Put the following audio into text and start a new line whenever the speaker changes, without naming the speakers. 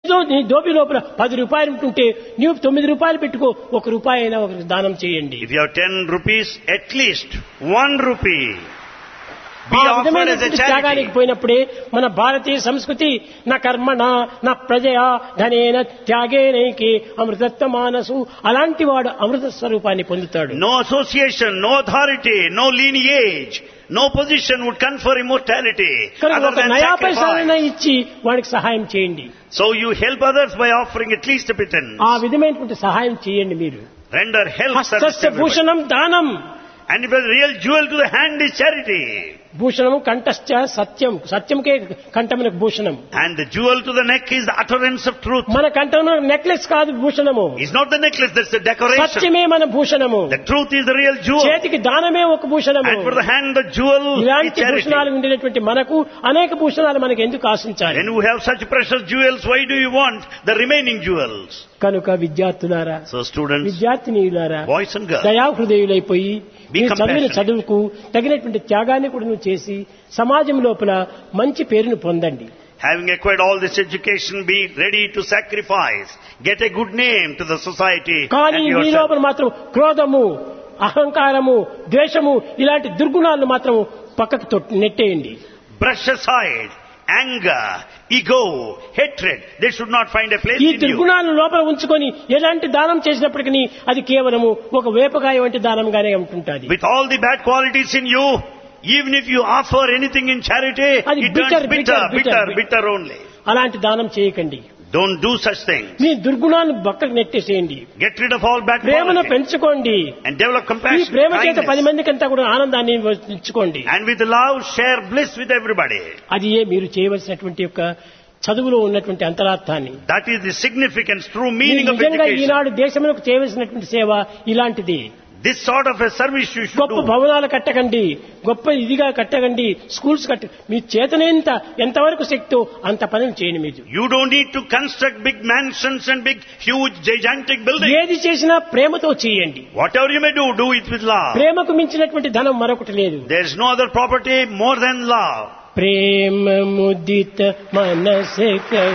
ఏదో నీ దోపి లోపల పది రూపాయలు ఉంటుంటే నీవు తొమ్మిది రూపాయలు పెట్టుకో ఒక రూపాయి అయినా ఒకరికి దానం చేయండి
If you have 10 rupees, at least 1 rupee be
ఆ
offered as a
విధమైనటువంటి త్యాగానికి
charity.
పోయినప్పుడే మన భారతీయ సంస్కృతి నా కర్మణ నా ప్రజయా ధనేన త్యాగేనైకి అమృతత్వ మానసు అలాంటి వాడు అమృత స్వరూపాన్ని పొందుతాడు
No association, no authority, no lineage, no position would confer immortality
కనుక
other
ఒక
than
నయా పైసాలైనా
sacrifice.
ఇచ్చి వాడికి సహాయం చేయండి
So you help others by offering at least a pittance.
ఆ విధమైనటువంటి సహాయం చేయండి మీరు
Render help service to
హస్తస్య
everybody.
Bhushanam దానం
And if a real jewel to the hand is charity.
భూషణము కంఠశ్చ Satyam సత్యంకే కంఠమునకు Bhushanam
And the jewel to the neck is the utterance of truth.
మన కంఠమున necklace కాదు భూషణము
It's not the necklace, that's the decoration.
సత్యమే మన భూషణము
The truth is the real jewel.
చేతికి దానమే ఒక భూషణము
And for the hand, the jewel is
ఇలాంటి
charity.
భూషణాలు ఉండినటువంటి మనకు అనేక భూషణాలు మనకు ఎందుకు ఆశించాలి
When you have such precious jewels, why do you want the remaining jewels?
కనుక విద్యార్థులారా
So students,
విద్యార్థినీయులారా
boys and girls,
దయాహృదయులైపోయి
Be
మీరు చదివిన
compassionate.
చదువుకు తగినటువంటి త్యాగాన్ని కూడా నువ్వు చేసి సమాజం లోపల మంచి పేరును పొందండి
having acquired all this education, be ready to sacrifice, get a good name to the society
కానీ
and
మీ
yourself.
లోపల మాత్రం క్రోధము అహంకారము ద్వేషము ఇలాంటి దుర్గుణాలను మాత్రం పక్కకు తొట్- నెట్టేయండి
Brush aside anger, ego, hatred. They should not find a place
ఈ
in you.
దుర్గుణాలను లోపల ఉంచుకొని ఎలాంటి దానం చేసినప్పటికీ అది కేవలము ఒక వేపకాయ వంటి దానంగానే ఉంటుంటుంది
With all the bad qualities in you, even if you offer anything in charity,
అది
it
bitter,
turns bitter,
bitter, bitter,
bitter, bitter only.
అలాంటి దానం చేయకండి
Don't do such things.
మీ దుర్గుణాలను పక్కకు నెట్టేసేయండి
Get rid of all bad
ప్రేమను
qualities
పెంచుకోండి
and develop
ఈ
compassion,
ప్రేమ చేత పది
kindness.
మందికంతా కూడా ఆనందాన్ని ఇచ్చుకోండి
And with love, share bliss with everybody.
అది ఏ మీరు చేయవలసినటువంటి యొక్క చదువులో ఉన్నటువంటి అంతరార్థాన్ని
That is the significance, true
మీరు
meaning of
నిజంగా
education.
ఈనాడు దేశములకు చేయవలసినటువంటి సేవ ఇలాంటిది
This sort of a service you should
గొప్ప
do.
భవనాలు కట్టకండి గొప్ప ఇదిగా కట్టకండి స్కూల్స్ కట్ట మీ చేతనేంత ఎంతవరకు శక్తో అంత పనులు చేయండి మీరు
You don't need to construct big mansions and big, huge, gigantic buildings.
ఏది చేసినా ప్రేమతో చేయండి
Whatever you may do, do it with love.
ప్రేమకు మించినటువంటి ధనం మరొకటి లేదు
There is no other property more than love.
ప్రేమ ముదిత మనస